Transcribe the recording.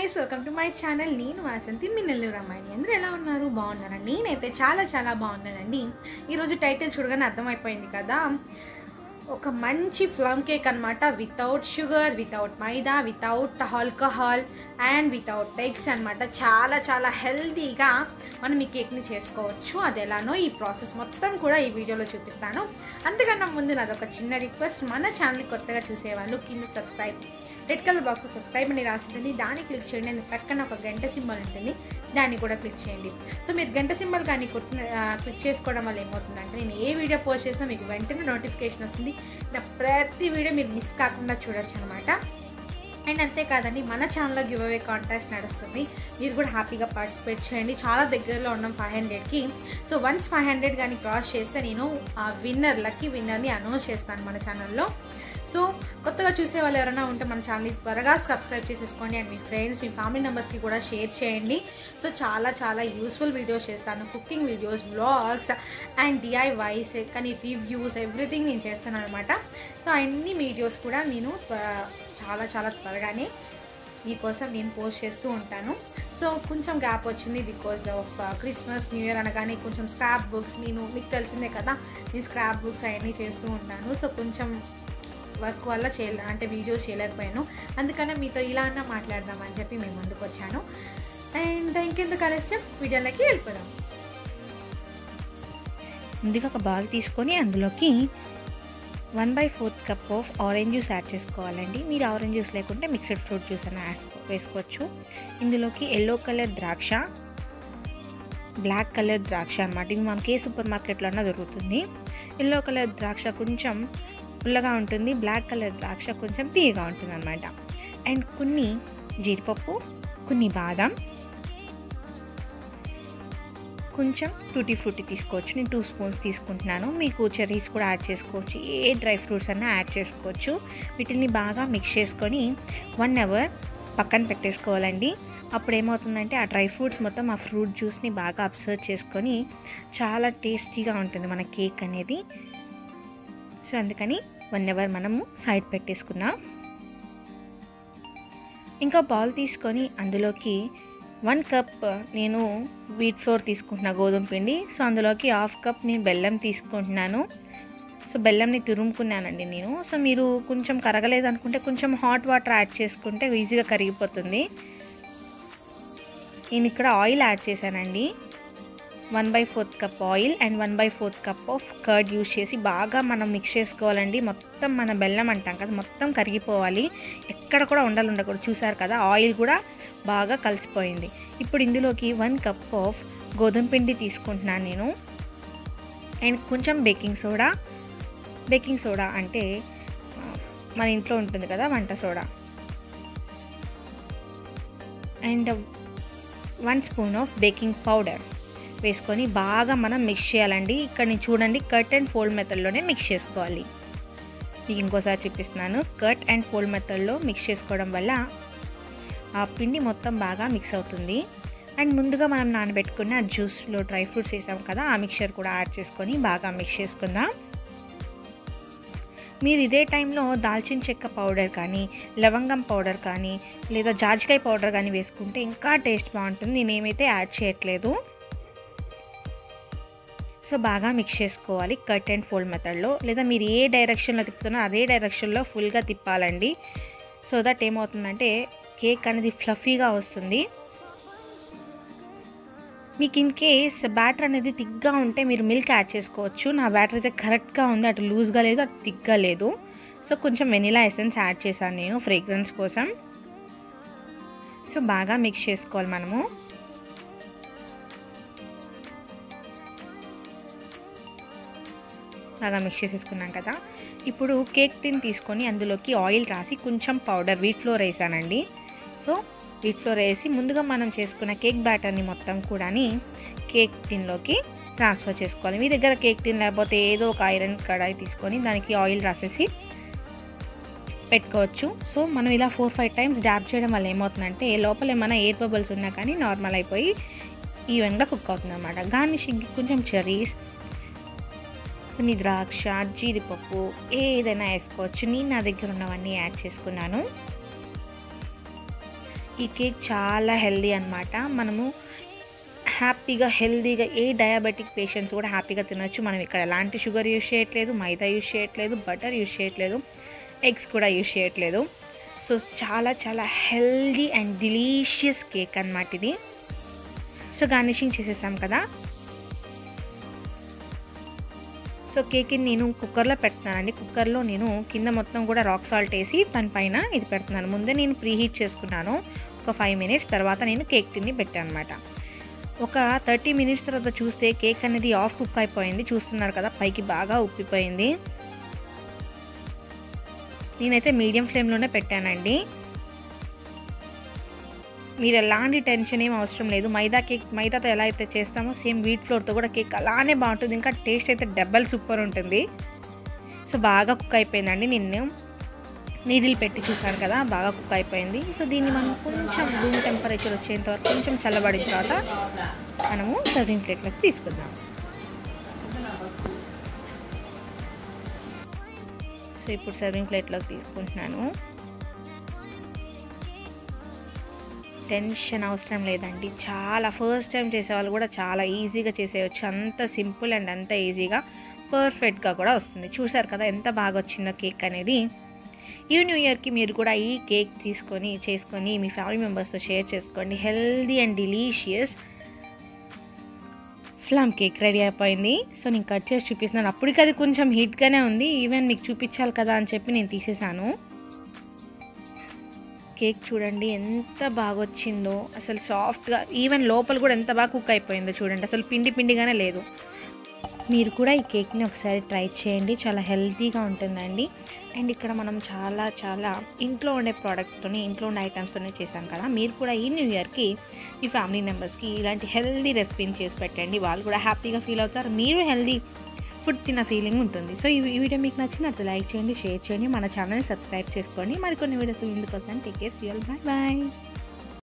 guys welcome to my channel నేను వాసంతి మీ నెల్లూరు అమ్మాయిని అందరూ ఎలా ఉన్నారు బాగున్నారా నేనైతే చాలా చాలా బాగున్నానండి ఈరోజు టైటిల్ చూడగానే అర్థమైపోయింది కదా ఒక మంచి ఫ్లమ్ కేక్ అనమాట without sugar without maida without alcohol and without eggs అనమాట చాలా చాలా హెల్తీగా మనం ఈ కేక్ని చేసుకోవచ్చు అది ఎలానో ఈ ప్రాసెస్ మొత్తం కూడా ఈ వీడియోలో చూపిస్తాను అంతకన్నా ముందు నాది ఒక చిన్న రిక్వెస్ట్ మన ఛానల్ కొత్తగా చూసేవాళ్ళు కింద subscribe red colour box subscribe అని రాసి ఉంటుంది దాన్ని క్లిక్ చేయండి అండ్ పక్కన ఒక గంట సింబల్ ఉంటుంది దాన్ని కూడా క్లిక్ చేయండి సో మీరు గంట సింబల్ కానీ కొట్టిన క్లిక్ చేసుకోవడం వల్ల ఏమవుతుందంటే నేను ఏ వీడియో పోస్ట్ చేసినా మీకు వెంటనే నోటిఫికేషన్ వస్తుంది నా ప్రతి వీడియో మీరు మిస్ కాకుండా చూడొచ్చు అనమాట అండ్ అంతేకాదండి మన ఛానల్లో గివ్ అవే కాంటెస్ట్ నడుస్తుంది మీరు కూడా హ్యాపీగా పార్టిసిపేట్ చేయండి చాలా దగ్గరలో ఉన్నాం ఫైవ్ హండ్రెడ్కి సో వన్స్ ఫైవ్ హండ్రెడ్ కానీ క్రాస్ చేస్తే నేను ఆ విన్నర్ లక్కీ విన్నర్ని అనౌన్స్ చేస్తాను మన ఛానల్లో సో కొత్తగా చూసే వాళ్ళు ఎవరైనా ఉంటే మన ఛానల్ని త్వరగా సబ్స్క్రైబ్ చేసేసుకోండి అండ్ మీ ఫ్రెండ్స్ మీ ఫ్యామిలీ మెంబర్స్కి కూడా షేర్ చేయండి సో చాలా చాలా యూస్ఫుల్ వీడియోస్ చేస్తాను cooking videos blogs and DIYs కానీ రివ్యూస్ ఎవ్రీథింగ్ నేను చేస్తాను అనమాట సో అన్ని వీడియోస్ కూడా నేను త్వర- చాలా చాలా త్వరగానే మీకోసం నేను పోస్ట్ చేస్తూ ఉంటాను సో కొంచెం గ్యాప్ వచ్చింది because of Christmas new year అనగానే కొంచెం స్క్రాప్ బుక్స్ నేను మీకు తెలిసిందే కదా నేను స్క్రాప్ బుక్స్ అవన్నీ చేస్తూ ఉంటాను సో కొంచెం వర్క్ వల్ల చేయలే అంటే వీడియోస్ చేయలేకపోయాను అందుకనే మీతో ఇలా అన్నా మాట్లాడదామని చెప్పి మేము ముందుకు వచ్చాను అండ్ ఇంకెందుకు ఆలస్యం వీడియోలోకి వెళ్ళిపోదాం ముందుగా ఒక బౌల్ తీసుకొని అందులోకి one by fourth cup of orange juice add చేసుకోవాలండి మీరు ఆరెంజ్ జ్యూస్ లేకుంటే మిక్స్డ్ ఫ్రూట్ జ్యూస్ అని యాడ్ వేసుకోవచ్చు ఇందులోకి ఎల్లో కలర్ ద్రాక్ష బ్లాక్ కలర్ ద్రాక్ష అనమాట ఇది మనకి ఏ సూపర్ మార్కెట్లో అన్నా దొరుకుతుంది ఎల్లో కలర్ ద్రాక్ష కొంచెం పుల్లగా ఉంటుంది బ్లాక్ కలర్ ద్రాక్ష కొంచెం తీయగా ఉంటుంది అనమాట అండ్ కొన్ని జీడిపప్పు కొన్ని బాదం కొంచెం టూటీ ఫ్రూటీ తీసుకోవచ్చు నేను టూ స్పూన్స్ తీసుకుంటున్నాను మీకు చెర్రీస్ కూడా యాడ్ చేసుకోవచ్చు ఏ డ్రై ఫ్రూట్స్ అన్నా యాడ్ చేసుకోవచ్చు వీటిని బాగా మిక్స్ చేసుకొని వన్ అవర్ పక్కన పెట్టేసుకోవాలండి అప్పుడు ఏమవుతుందంటే ఆ డ్రై ఫ్రూట్స్ మొత్తం ఆ ఫ్రూట్ జ్యూస్ని బాగా అబ్జర్వ్ చేసుకొని చాలా టేస్టీగా ఉంటుంది మన కేక్ అనేది సో అందుకని వన్ అవర్ మనము సైడ్ పెట్టేసుకుందాం ఇంకా బౌల్ తీసుకొని అందులోకి వన్ కప్ నేను వీట్ ఫ్లోర్ తీసుకుంటున్నా గోధుమ పిండి సో అందులోకి హాఫ్ కప్ నేను బెల్లం తీసుకుంటున్నాను సో బెల్లంని తురుముకున్నానండి నేను సో మీరు కొంచెం కరగలేదు అనుకుంటే కొంచెం హాట్ వాటర్ యాడ్ చేసుకుంటే ఈజీగా కరిగిపోతుంది నేను ఇక్కడ ఆయిల్ యాడ్ చేశానండి one by fourth cup oil and one by fourth cup of curd use చేసి బాగా మనం మిక్స్ చేసుకోవాలండి మొత్తం మన బెల్లం అంటాం కదా మొత్తం కరిగిపోవాలి ఎక్కడ కూడా ఉండాలి ఉండకూడదు చూసారు కదా ఆయిల్ కూడా బాగా కలిసిపోయింది ఇప్పుడు ఇందులోకి వన్ కప్ ఆఫ్ గోధుమ పిండి తీసుకుంటున్నాను నేను అండ్ కొంచెం బేకింగ్ సోడా బేకింగ్ సోడా అంటే ఆ, మన ఇంట్లో ఉంటుంది కదా వంట soda and one spoon of baking powder వేసుకొని బాగా మనం మిక్స్ చేయాలండి ఇక్కడ నేను చూడండి కట్ అండ్ ఫోల్డ్ మెథడ్లోనే మిక్స్ చేసుకోవాలి మీకు ఇంకోసారి చూపిస్తున్నాను కట్ అండ్ ఫోల్డ్ మెథడ్లో మిక్స్ చేసుకోవడం వల్ల ఆ పిండి మొత్తం బాగా మిక్స్ అవుతుంది అండ్ ముందుగా మనం నానబెట్టుకున్న జ్యూస్లో డ్రై ఫ్రూట్స్ వేసాం కదా ఆ మిక్చర్ కూడా యాడ్ చేసుకొని బాగా మిక్స్ చేసుకుందాం మీరు ఇదే టైంలో దాల్చిన చెక్క పౌడర్ కానీ లవంగం పౌడర్ కానీ లేదా జాజికాయ పౌడర్ కానీ వేసుకుంటే ఇంకా టేస్ట్ బాగుంటుంది నేనేమైతే యాడ్ చేయట్లేదు సో బాగా మిక్స్ చేసుకోవాలి కట్ అండ్ ఫోల్డ్ మెథడ్లో లేదా మీరు ఏ డైరెక్షన్లో తిప్పుతున్నారో అదే డైరెక్షన్లో ఫుల్గా తిప్పాలండి సో దట్ ఏమవుతుందంటే కేక్ అనేది ఫ్లఫీగా వస్తుంది మీకు ఇన్ కేస్ బ్యాటర్ అనేది థిక్గా ఉంటే మీరు మిల్క్ యాడ్ చేసుకోవచ్చు నా బ్యాటర్ అయితే కరెక్ట్గా ఉంది అటు లూజ్గా లేదు అటు థిక్గా లేదు సో కొంచెం వెనిలా ఎసెన్స్ యాడ్ చేశాను నేను ఫ్రేగ్రెన్స్ కోసం సో బాగా మిక్స్ చేసుకోవాలి మనము బాగా మిక్స్ చేసేసుకున్నాం కదా ఇప్పుడు కేక్ టిన్ తీసుకొని అందులోకి ఆయిల్ రాసి కొంచెం పౌడర్ వీట్ ఫ్లోర్ వేసానండి సో వీట్ ఫ్లోర్ వేసి ముందుగా మనం చేసుకున్న కేక్ బ్యాటర్ని మొత్తం కూడాని కేక్ టిన్లోకి ట్రాన్స్ఫర్ చేసుకోవాలి మీ దగ్గర కేక్ టిన్ లేకపోతే ఏదో ఒక ఐరన్ కడాయి తీసుకొని దానికి ఆయిల్ రాసేసి పెట్టుకోవచ్చు సో మనం ఇలా ఫోర్ ఫైవ్ టైమ్స్ డ్యాబ్ చేయడం వల్ల ఏమవుతుందంటే లోపల ఏమైనా ఎయిర్ బబుల్స్ ఉన్నా కానీ నార్మల్ అయిపోయి ఈవెన్గా కుక్ అవుతుంది అనమాట గార్నిషింగ్కి కొంచెం చెరీస్ కొన్ని ద్రాక్ష జీడిపప్పు ఏదైనా వేసుకోవచ్చు నేను నా దగ్గర ఉన్నవన్నీ యాడ్ చేసుకున్నాను ఈ కేక్ చాలా హెల్దీ అనమాట మనము హ్యాపీగా హెల్దీగా ఏ డయాబెటిక్ పేషెంట్స్ కూడా హ్యాపీగా తినొచ్చు మనం ఇక్కడ ఎలాంటి షుగర్ యూజ్ చేయట్లేదు మైదా యూజ్ చేయట్లేదు బటర్ యూజ్ చేయట్లేదు ఎగ్స్ కూడా యూజ్ చేయట్లేదు సో చాలా చాలా హెల్దీ అండ్ డిలీషియస్ కేక్ అనమాట ఇది సో గార్నిషింగ్ చేసేసాం కదా సో కేక్ని నేను కుక్కర్లో పెడుతున్నానండి కుక్కర్లో నేను కింద మొత్తం కూడా రాక్ సాల్ట్ వేసి దాని పైన ఇది పెడుతున్నాను ముందే నేను ప్రీ హీట్ చేసుకున్నాను ఒక ఫైవ్ మినిట్స్ తర్వాత నేను కేక్ టిన్ని పెట్టాను అనమాట ఒక థర్టీ మినిట్స్ తర్వాత చూస్తే కేక్ అనేది ఆఫ్ కుక్ అయిపోయింది చూస్తున్నారు కదా పైకి బాగా ఉప్పిపోయింది నేనైతే మీడియం ఫ్లేమ్లోనే పెట్టానండి మీరు ఎలాంటి టెన్షన్ ఏం అవసరం లేదు మైదా కేక్ మైదాతో ఎలా అయితే చేస్తామో సేమ్ వీట్ ఫ్లోర్తో కూడా కేక్ అలానే బాగుంటుంది ఇంకా టేస్ట్ అయితే డబల్ సూపర్ ఉంటుంది సో బాగా కుక్ అయిపోయిందండి నిన్ను నీడిల్ పెట్టి చూసాను కదా బాగా కుక్ అయిపోయింది సో దీన్ని మనం కొంచెం రూమ్ టెంపరేచర్ వచ్చేంత వరకు కొంచెం చల్లబడిన తర్వాత మనము సర్వింగ్ ప్లేట్లోకి తీసుకుందాం సో ఇప్పుడు సర్వింగ్ ప్లేట్లోకి తీసుకుంటున్నాను టెన్షన్ అవసరం లేదండి చాలా ఫస్ట్ టైం చేసేవాళ్ళు కూడా చాలా ఈజీగా చేసేయచ్చు అంత సింపుల్ అండ్ అంత ఈజీగా పర్ఫెక్ట్గా కూడా వస్తుంది చూసారు కదా ఎంత బాగా వచ్చిందో కేక్ అనేది ఈ న్యూ ఇయర్కి మీరు కూడా ఈ కేక్ తీసుకొని చేసుకొని మీ ఫ్యామిలీ మెంబర్స్తో షేర్ చేసుకోండి healthy and delicious plum cake ready అయిపోయింది సో నేను కట్ చేసి చూపిస్తున్నాను అప్పటికి అది కొంచెం హీట్గానే ఉంది ఈవెన్ మీకు చూపించాలి కదా అని చెప్పి నేను తీసేసాను కేక్ చూడండి ఎంత బాగా వచ్చిందో అసలు సాఫ్ట్గా ఈవెన్ లోపల కూడా ఎంత బాగా కుక్ అయిపోయిందో చూడండి అసలు పిండి పిండిగానే లేదు మీరు కూడా ఈ కేక్ని ఒకసారి ట్రై చేయండి చాలా హెల్తీగా ఉంటుందండి అండ్ ఇక్కడ మనం చాలా చాలా ఇంట్లో ఉండే ప్రోడక్ట్స్తోని ఇంట్లో ఉండే ఐటమ్స్తోనే చేసాం కదా మీరు కూడా ఈ న్యూ ఇయర్కి మీ ఫ్యామిలీ మెంబర్స్కి ఇలాంటి హెల్తీ రెసిపీని చేసి పెట్టండి వాళ్ళు కూడా హ్యాపీగా ఫీల్ అవుతారు మీరు హెల్తీ ఫుడ్ తిన్న ఫీలింగ్ ఉంటుంది సో ఈ ఈ వీడియో మీకు నచ్చినట్టు లైక్ చేయండి షేర్ చేయండి మన ఛానల్ని సబ్స్క్రైబ్ చేసుకోండి మరికొన్ని వీడియోస్ ముందుకు వస్తాను టేక్ కేర్ సీఎల్ బాయ్ బాయ్